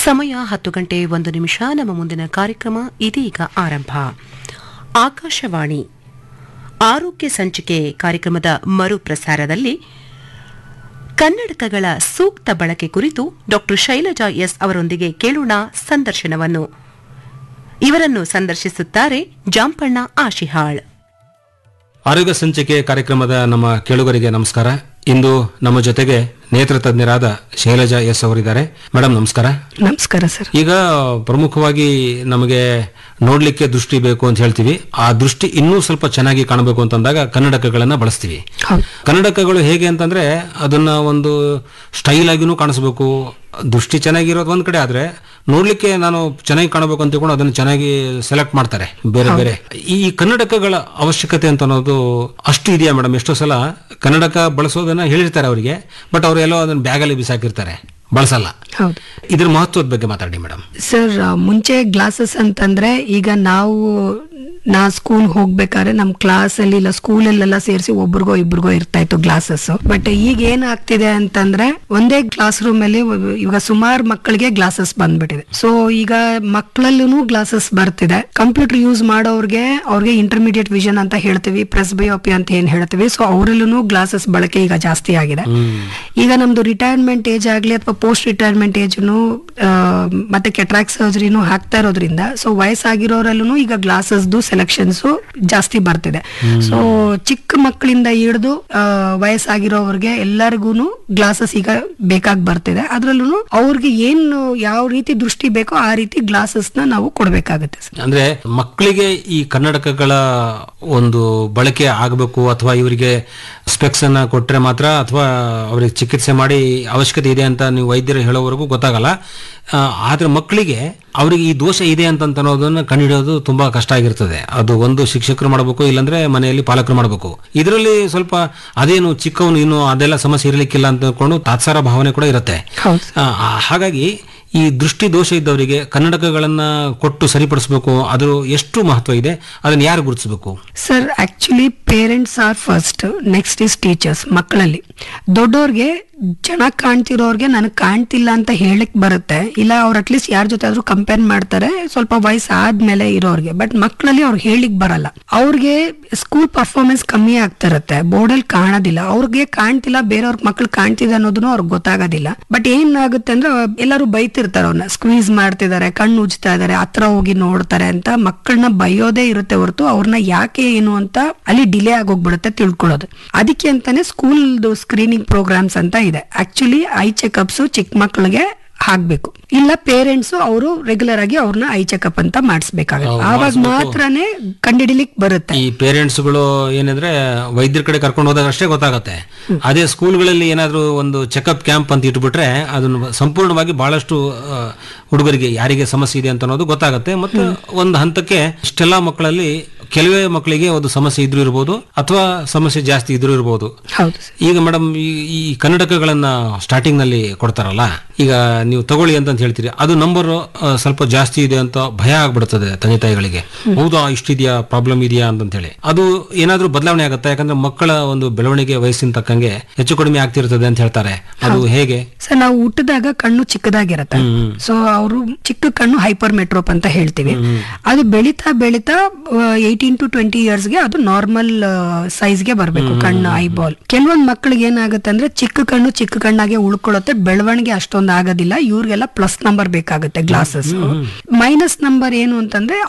ಸಮಯ ಹತ್ತು ಗಂಟೆ ಒಂದು ನಿಮಿಷ ನಮ್ಮ ಮುಂದಿನ ಕಾರ್ಯಕ್ರಮ ಇದೀಗ ಆರಂಭ ಆಕಾಶವಾಣಿ ಆರೋಗ್ಯ ಸಂಚಿಕೆ ಕಾರ್ಯಕ್ರಮದ ಮರುಪ್ರಸಾರದಲ್ಲಿ ಕನ್ನಡಕಗಳ ಸೂಕ್ತ ಬಳಕೆ ಕುರಿತು ಡಾಕ್ಟರ್ ಶೈಲಜಾ ಎಸ್ ಅವರೊಂದಿಗೆ ಕೇಳೋಣ ಸಂದರ್ಶನವನ್ನು ಇವರನ್ನು ಸಂದರ್ಶಿಸುತ್ತಾರೆ ಜಾಂಪಣ್ಣ ಆಶಿಹಾಳ್ ಆರೋಗ್ಯ ಸಂಚಿಕೆ ಕಾರ್ಯಕ್ರಮದ ನಮ್ಮ ಕೇಳುಗರಿಗೆ ನಮಸ್ಕಾರ ಇಂದು ನಮ್ಮ ಜೊತೆಗೆ ನೇತ್ರ ತಜ್ಞರಾದ ಶೈಲಜಾ ಎಸ್ ಅವರಿದ್ದಾರೆ ಮೇಡಮ್ ನಮಸ್ಕಾರ ನಮಸ್ಕಾರ ಸರ್ ಈಗ ಪ್ರಮುಖವಾಗಿ ನಮಗೆ ನೋಡ್ಲಿಕ್ಕೆ ದೃಷ್ಟಿ ಬೇಕು ಅಂತ ಹೇಳ್ತೀವಿ ಆ ದೃಷ್ಟಿ ಇನ್ನೂ ಸ್ವಲ್ಪ ಚೆನ್ನಾಗಿ ಕಾಣಬೇಕು ಅಂತಂದಾಗ ಕನ್ನಡಕಗಳನ್ನ ಬಳಸ್ತೀವಿ ಹೌದು ಕನ್ನಡಕಗಳು ಹೇಗೆ ಅಂತಂದ್ರೆ ಅದನ್ನ ಒಂದು ಸ್ಟೈಲ್ ಆಗಿನೂ ಕಾಣಿಸ್ಬೇಕು ದೃಷ್ಟಿ ಚೆನ್ನಾಗಿರೋದು ಒಂದ್ ಕಡೆ ಆದ್ರೆ ನೋಡ್ಲಿಕ್ಕೆ ನಾನು ಚೆನ್ನಾಗಿ ಕಾಣಬೇಕು ಅಂತ ತಿಳ್ಕೊಂಡು ಅದನ್ನ ಚೆನ್ನಾಗಿ ಸೆಲೆಕ್ಟ್ ಮಾಡ್ತಾರೆ ಬೇರೆ ಬೇರೆ ಈ ಕನ್ನಡಕಗಳ ಅವಶ್ಯಕತೆ ಅಂತ ಅನ್ನೋದು ಅಷ್ಟು ಇದೆಯಾ ಮೇಡಮ್ ಎಷ್ಟೋ ಸಲ ಕನ್ನಡಕ ಬಳಸೋದನ್ನ ಹೇಳಿರ್ತಾರೆ ಅವರಿಗೆ ಬಟ್ ಅವರೆಲ್ಲೋ ಅದನ್ನ ಬ್ಯಾಗಲ್ಲಿ ಬಿಸಾಕಿರ್ತಾರೆ ಬಳಸಲ್ಲ ಹೌದು ಇದ್ರ ಮಹತ್ವದ ಬಗ್ಗೆ ಮಾತಾಡಿ ಮೇಡಮ್ ಸರ್ ಮುಂಚೆ ಗ್ಲಾಸಸ್ ಅಂತಂದ್ರೆ ಈಗ ನಾವು ನಾ ಸ್ಕೂಲ್ ಹೋಗ್ಬೇಕಾದ್ರೆ ನಮ್ ಕ್ಲಾಸ್ ಅಲ್ಲಿ ಇಲ್ಲ ಸ್ಕೂಲಲ್ಲೆಲ್ಲ ಸೇರಿಸಿ ಒಬ್ರಿಗೋ ಇಬ್ರಿಗೋ ಇರ್ತಾ ಇತ್ತು ಗ್ಲಾಸಸ್ ಬಟ್ ಈಗ ಏನಾಗ್ತಿದೆ ಅಂತಂದ್ರೆ ಒಂದೇ ಕ್ಲಾಸ್ ರೂಮ್ ಅಲ್ಲಿ ಒಬ್ಬ- ಇವಾಗ ಸುಮಾರು ಮಕ್ಕಳಿಗೆ ಗ್ಲಾಸಸ್ ಬಂದ್ಬಿಟ್ಟಿದೆ ಸೊ ಈಗ ಮಕ್ಕಳಲ್ಲೂ ಗ್ಲಾಸಸ್ ಬರ್ತಿದೆ ಕಂಪ್ಯೂಟರ್ ಯೂಸ್ ಮಾಡೋರ್ಗೆ ಅವ್ರಿಗೆ ಇಂಟರ್ಮೀಡಿಯೇಟ್ ವಿಷನ್ ಅಂತ ಹೇಳ್ತೀವಿ ಪ್ರೆಸ್ಬಯೋಪಿ ಅಂತ ಏನ್ ಹೇಳ್ತೀವಿ ಸೊ ಅವರಲ್ಲೂ ಗ್ಲಾಸಸ್ ಬಳಕೆ ಈಗ ಜಾಸ್ತಿ ಆಗಿದೆ ಈಗ ನಮ್ದು ರಿಟೈರ್ಮೆಂಟ್ ಏಜ್ ಆಗ್ಲಿ ಅಥವಾ ಪೋಸ್ಟ್ ರಿಟೈರ್ಮೆಂಟ್ ಏಜ್ನು ಮತ್ತೆ ಕೆಟ್ರಾಕ್ ಸರ್ಜರಿನು ಹಾಕ್ತಾ ಇರೋದ್ರಿಂದ ಸೊ ವಯಸ್ಸಾಗಿರೋರಲ್ಲೂ ಈಗ ಗ್ಲಾಸಸ್ದು ಸೆಲೆಕ್ಷನ್ಸ್ ಜಾಸ್ತಿ ಬರ್ತಿದೆ ಸೊ ಚಿಕ್ಕ ಮಕ್ಕಳಿಂದ ಹಿಡಿದು ವಯಸ್ಸಾಗಿರೋವ್ರಿಗೆ ಎಲ್ಲರಿಗೂ ಗ್ಲಾಸಸ್ ಈಗ ಬೇಕಾಗಿ ಬರ್ತಿದೆ ಅದ್ರಲ್ಲೂ ಅವ್ರಿಗೆ ಏನು ಯಾವ ರೀತಿ ದೃಷ್ಟಿ ಬೇಕೋ ಆ ರೀತಿ ಗ್ಲಾಸಸ್ ನ ನಾವು ಕೊಡ್ಬೇಕಾಗುತ್ತೆ ಸರ್ ಅಂದ್ರೆ ಮಕ್ಕಳಿಗೆ ಈ ಕನ್ನಡಕಗಳ ಒಂದು ಬಳಕೆ ಆಗಬೇಕು ಅಥವಾ ಇವರಿಗೆ ಸ್ಪೆಕ್ಸ್ ಅನ್ನ ಕೊಟ್ರೆ ಮಾತ್ರ ಅಥವಾ ಅವರಿಗೆ ಚಿಕಿತ್ಸೆ ಮಾಡಿ ಅವಶ್ಯಕತೆ ಇದೆ ಅಂತ ನೀವು ವೈದ್ಯರು ಹೇಳೋವರೆಗೂ ಗೊತ್ತಾಗಲ್ಲ ಆ, ಆದ್ರೆ ಮಕ್ಕಳಿಗೆ ಅವರಿಗೆ ಈ ದೋಷ ಇದೆ ಅಂತ ಅನ್ನೋದನ್ನ ಕಂಡುಹಿಡಿಯೋದು ತುಂಬಾ ಕಷ್ಟ ಆಗಿರ್ತದೆ ಅದು ಒಂದು ಶಿಕ್ಷಕರು ಮಾಡಬೇಕು ಇಲ್ಲಾಂದ್ರೆ ಮನೆಯಲ್ಲಿ ಪಾಲಕರು ಮಾಡಬೇಕು ಇದರಲ್ಲಿ ಸ್ವಲ್ಪ ಅದೇನು ಚಿಕ್ಕವನು ಇನ್ನು ಅದೆಲ್ಲ ಸಮಸ್ಯೆ ಇರಲಿಕ್ಕಿಲ್ಲ ಅಂತ ಅನ್ಕೊಂಡು ತಾತ್ಸಾರ ಭಾವನೆ ಕೂಡ ಇರುತ್ತೆ ಹೌದು ಆ, ಆ, ಹಾಗಾಗಿ ಈ ದೃಷ್ಟಿ ದೋಷ ಇದ್ದವರಿಗೆ ಕನ್ನಡಕಗಳನ್ನ ಕೊಟ್ಟು ಸರಿಪಡಿಸಬೇಕು ಅದ್ರ ಎಷ್ಟು ಮಹತ್ವ ಇದೆ ಅದನ್ನ ಯಾರು ಗುರುತಿಸಬೇಕು sir actually parents are first next is teachers ಮಕ್ಕಳಲ್ಲಿ ದೊಡ್ಡೋರ್ಗೆ ಚೆನ್ನಾಗಿ ಕಾಣ್ತಿರೋರ್ಗೆ ನನಗೆ ಕಾಣ್ತಿಲ್ಲ ಅಂತ ಹೇಳಕ್ ಬರುತ್ತೆ ಇಲ್ಲ ಅವ್ರು ಅಟ್ಲೀಸ್ಟ್ ಯಾರ ಜೊತೆ ಆದ್ರೂ ಕಂಪೇರ್ ಮಾಡ್ತಾರೆ ಸ್ವಲ್ಪ ವಯಸ್ಸು ಆದ್ಮೇಲೆ ಇರೋರ್ಗೆ ಬಟ್ ಮಕ್ಕಳಲ್ಲಿ ಅವ್ರಿಗೆ ಹೇಳಿಕ್ ಬರಲ್ಲ ಅವ್ರಿಗೆ ಸ್ಕೂಲ್ ಪರ್ಫಾರ್ಮೆನ್ಸ್ ಕಮ್ಮಿ ಆಗ್ತಾ ಇರುತ್ತೆ ಬೋರ್ಡಲ್ಲಿ ಕಾಣೋದಿಲ್ಲ ಅವ್ರಿಗೆ ಕಾಣ್ತಿಲ್ಲ ಬೇರೆಯವ್ರ ಮಕ್ಳು ಕಾಣ್ತಿದೆ ಅನ್ನೋದನ್ನು ಅವ್ರಿಗೆ ಗೊತ್ತಾಗೋದಿಲ್ಲ ಬಟ್ ಏನಾಗುತ್ತೆ ಅಂದ್ರೆ ಎಲ್ಲರೂ ಬೈತಿರ್ತಾರೆ ಅವ್ರನ್ನ ಸ್ಕ್ವೀಸ್ ಮಾಡ್ತಿದ್ದಾರೆ ಕಣ್ಣು ಉಜ್ತಾ ಇದಾರೆ ಹತ್ರ ಹೋಗಿ ನೋಡ್ತಾರೆ ಅಂತ ಮಕ್ಕಳನ್ನ ಬೈಯೋದೇ ಇರುತ್ತೆ ಹೊರತು ಅವ್ರನ್ನ ಯಾಕೆ ಏನು ಅಂತ ಅಲ್ಲಿ ಡಿಲೇ ಆಗೋಗ್ಬಿಡುತ್ತೆ ತಿಳ್ಕೊಳ್ಳೋದು ಅದಕ್ಕೆ ಅಂತಾನೆ ಸ್ಕೂಲ್ದು ಸ್ಕ್ರೀನಿಂಗ್ ಪ್ರೋಗ್ರಾಮ್ಸ್ ಅಂತ ಇದೆ ಆಕ್ಚುಲಿ ಐ ಚೆಕಪ್ಸ್ ಚಿಕ್ಕ ಮಕ್ಕಳಿಗೆ ಹಾಕ್ಬೇಕು ಇಲ್ಲ ಪೇರೆಂಟ್ಸ್ ಅವರು ರೆಗ್ಯುಲರ್ ಆಗಿ ಅವ್ರನ್ನ ಐ ಚೆಕಪ್ ಅಂತ ಮಾಡಿಸ್ಬೇಕಾಗುತ್ತೆ ಹೌದು, ಆವಾಗ ಮಾಡಿಸ್ಬೇಕು. ಮಾತ್ರನೇ ಕಂಡಿಡಿಲಿಕ್ ಬರುತ್ತೆ ಈ ಪೇರೆಂಟ್ಸ್ಗಳು ಏನಂದ್ರೆ ವೈದ್ಯರ ಕಡೆ ಕರ್ಕೊಂಡು ಹೋದಾಗ ಅಷ್ಟೇ ಗೊತ್ತಾಗತ್ತೆ ಅದೇ ಸ್ಕೂಲ್ಗಳಲ್ಲಿ ಏನಾದ್ರೂ ಒಂದು ಚೆಕಪ್ ಕ್ಯಾಂಪ್ ಅಂತ ಇಟ್ಬಿಟ್ರೆ ಅದನ್ನು ಸಂಪೂರ್ಣವಾಗಿ ಬಹಳಷ್ಟು ಆ, ಹುಡುಗರಿಗೆ ಯಾರಿಗೆ ಸಮಸ್ಯೆ ಇದೆ ಅಂತ ಅನ್ನೋದು ಗೊತ್ತಾಗತ್ತೆ ಮತ್ತು ಒಂದು ಹಂತಕ್ಕೆ ಇಷ್ಟೆಲ್ಲ ಮಕ್ಕಳಲ್ಲಿ ಕೆಲವೇ ಮಕ್ಕಳಿಗೆ ಒಂದು ಸಮಸ್ಯೆ ಇದ್ರೂ ಇರ್ಬೋದು ಅಥವಾ ಸಮಸ್ಯೆ ಜಾಸ್ತಿ ಇದ್ರೂ ಇರ್ಬೋದು ಹೌದು ಸರ್ ಈಗ ಮೇಡಮ್ ಈ ಕನ್ನಡಕಗಳನ್ನ ಸ್ಟಾರ್ಟಿಂಗ್ ನಲ್ಲಿ ಕೊಡ್ತಾರಲ್ಲ ಈಗ ನೀವು ತಗೊಳ್ಳಿ ಅಂತ ಹೇಳ್ತೀರಿ ಅದು ನಂಬರ್ ಸ್ವಲ್ಪ ಜಾಸ್ತಿ ಇದೆ ಅಂತ ಭಯ ಆಗ್ಬಿಡ್ತದೆ ತಂದೆ ತಾಯಿಗಳಿಗೆ ಹೌದಾ ಇಷ್ಟಿದೆಯಾ ಪ್ರಾಬ್ಲಮ್ ಇದೆಯಾ ಅಂತ ಹೇಳಿ ಅದು ಏನಾದ್ರೂ ಬದಲಾವಣೆ ಆಗುತ್ತೆ ಯಾಕಂದ್ರೆ ಮಕ್ಕಳ ಒಂದು ಬೆಳವಣಿಗೆ ವಯಸ್ಸಿನ ತಕ್ಕಂಗೆ ಹೆಚ್ಚು ಕಡಿಮೆ ಆಗ್ತಿರ್ತದೆ ಅಂತ ಹೇಳ್ತಾರೆ ಅದು ಹೇಗೆ ಸರ್ ನಾವು ಹುಟ್ಟಿದಾಗ ಕಣ್ಣು ಚಿಕ್ಕದಾಗಿರತ್ತೆ ಸೊ ಅವರು ಚಿಕ್ಕ ಕಣ್ಣು ಹೈಪರ್ ಮೆಟ್ರೋಪ್ ಅಂತ ಹೇಳ್ತೀವಿ ಅದು ಬೆಳೀತಾ ಬೆಳೀತಾ ಏಯ್ಟೀನ್ ಟು ಟ್ವೆಂಟಿ ಗೆ ಅದು ನಾರ್ಮಲ್ ಸೈಜ್ಗೆ ಬರಬೇಕು ಕಣ್ಣು ಐಬಾಲ್ ಕೆಲವೊಂದ್ ಮಕ್ಕಳಿಗೆ ಏನಾಗುತ್ತೆ ಅಂದ್ರೆ ಚಿಕ್ಕ ಕಣ್ಣು ಚಿಕ್ಕ ಕಣ್ಣಾಗೆ ಉಳ್ಕೊಳ್ಳುತ್ತೆ ಬೆಳವಣಿಗೆ ಅಷ್ಟೊಂದು ಆಗೋದಿಲ್ಲ ಇವ್ರಿಗೆಲ್ಲ ಪ್ಲಸ್ ನಂಬರ್ ಬೇಕಾಗುತ್ತೆ ಗ್ಲಾಸಸ್ ಮೈನಸ್ ನಂಬರ್ ಏನು ಅಂತಂದ್ರೆ